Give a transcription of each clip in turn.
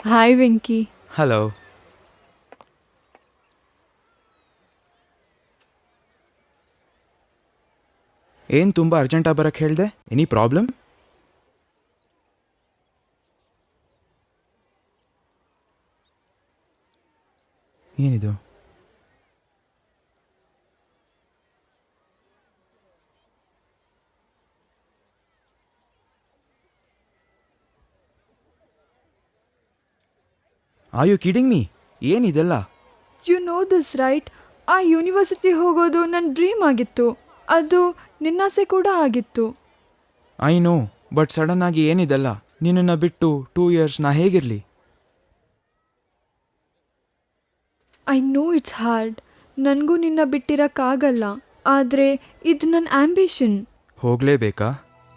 hi Venky hello ಏನು ತುಂಬ ಅರ್ಜೆಂಟಾಗಿ ಬರಕ್ಕೆ ಹೇಳಿದೆ ಎನಿ ಪ್ರಾಬ್ಲಮ್ ಏನಿದು ಆರ್ ಯು ಕಿಡಿಂಗ್ ಮೀ ಏನಿದೆಲ್ಲ ಯು ನೋ ದಿಸ್ ರೈಟ್ ಆ ಯೂನಿವರ್ಸಿಟಿ ಹೋಗೋದು ನನ್ನ ಡ್ರೀಮ್ ಆಗಿತ್ತು ಅದು ನಿನ್ನಾಸೆ ಕೂಡ ಆಗಿತ್ತು ಐ ನೋ ಬಟ್ ಸಡನ್ ಆಗಿ ಏನಿದೆಲ್ಲ ನಿನ್ನನ್ನು ಬಿಟ್ಟು ಟೂ ಇಯರ್ಸ್ ನಾ ಹೇಗಿರಲಿ ಐ ನೋ ಇಟ್ಸ್ ಹಾರ್ಡ್ ನನಗೂ ನಿನ್ನ ಬಿಟ್ಟಿರೋಕ್ಕಾಗಲ್ಲ ಆದರೆ ಇದು ನನ್ನ ಆಂಬಿಷನ್ ಹೋಗಲೇಬೇಕಾ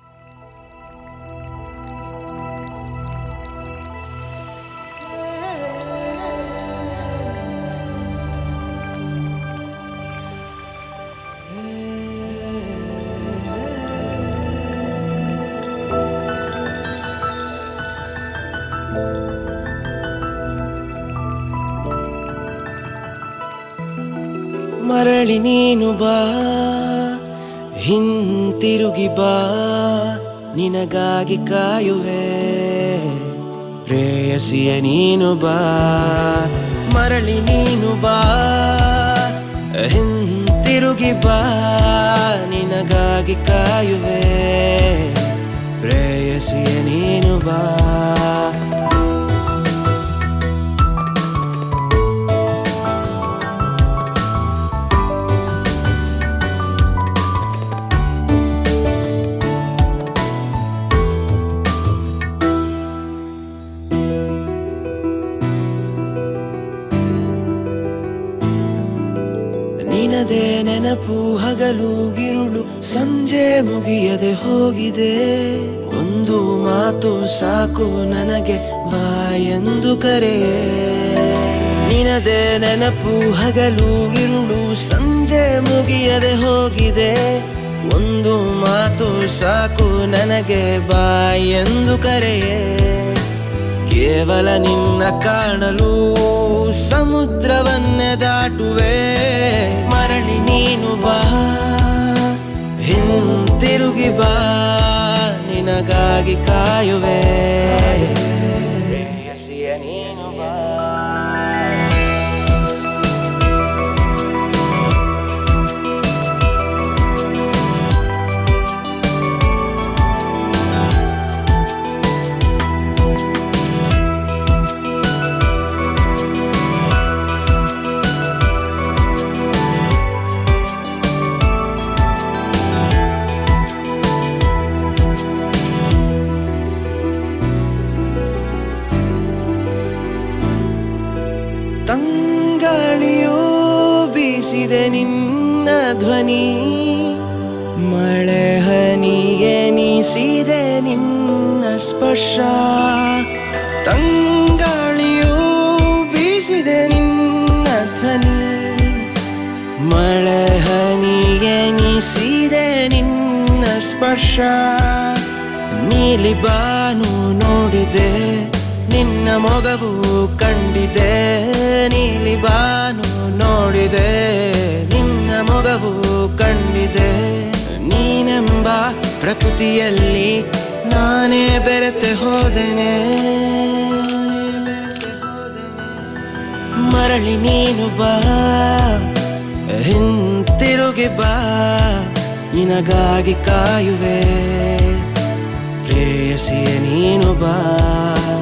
ಮರಳಿ ನೀನು ಬಾ ಹಿಂತಿರುಗಿ ಬಾ ನಿನಗಾಗಿ ಕಾಯುವೆ ಪ್ರೇಯಸಿಯ ನೀನು ಬಾ ಮರಳಿ ನೀನು ಬಾ ಹಿಂತಿರುಗಿ ಬಾ ನಿನಗಾಗಿ ಕಾಯುವೆ ಪ್ರೇಯಸಿಯ ನೀನು ಬಾ ನಿನದೇ ನೆನಪು ಹಗಲು ಗಿರುಳು ಸಂಜೆ ಮುಗಿಯದೆ ಹೋಗಿದೆ ಒಂದು ಮಾತು ಸಾಕು ನನಗೆ ಬಾಯೆಂದು ಕರೆ ನಿನದೇ ನೆನಪು ಹಗಲು ಗಿರುಳು ಸಂಜೆ ಮುಗಿಯದೆ ಹೋಗಿದೆ ಒಂದು ಮಾತು ಸಾಕು ನನಗೆ ಬಾಯೆಂದು ಕರೆಯೇ ಕೇವಲ ನಿನ್ನ ಕಾಣಲು ಸಮುದ್ರವನ್ನೇ ದಾಟುವೆ ಮರಳಿ ನೀನು ಬಾ ಹಿಂತಿರುಗಿ ಬಾ ನಿನಗಾಗಿ ಕಾಯುವೆ ಪ್ರೇಯಸಿಯ ನೀನು ಬಾ ತಂಗಾಳಿಯೂ ಬೀಸಿದೆ ನಿನ್ನ ಧ್ವನಿ ಮಳೆ ಹನಿಗೆ ನೀಸಿದೆ ನಿನ್ನ ಸ್ಪರ್ಶ ತಂಗಾಳಿಯೂ ಬೀಸಿದೆ ನಿನ್ನ ಧ್ವನಿ ಮಳೆ ಹನಿಗೆ ನೀಸಿದೆ ನಿನ್ನ ಸ್ಪರ್ಶ ನೀಲಿ ಬಾನು ನೋಡಿದೆ ನಿನ್ನ ಮೊಗವು ಕಂಡಿದೆ ನೀಲಿ ಬಾನು ನೋಡಿದೆ ನಿನ್ನ ಮೊಗವು ಕಂಡಿದೆ ನೀನೆಂಬ ಪ್ರಕೃತಿಯಲ್ಲಿ ನಾನೇ ಬೆರೆತೆ ಹೋದೆನೆ ಮರಳಿ ನೀನು ಬಾ ಹಿಂತಿರುಗಿ ಬಾ ನಿನಗಾಗಿ ಕಾಯುವೆ ಪ್ರೇಯಸಿಯ ನೀನು ಬಾ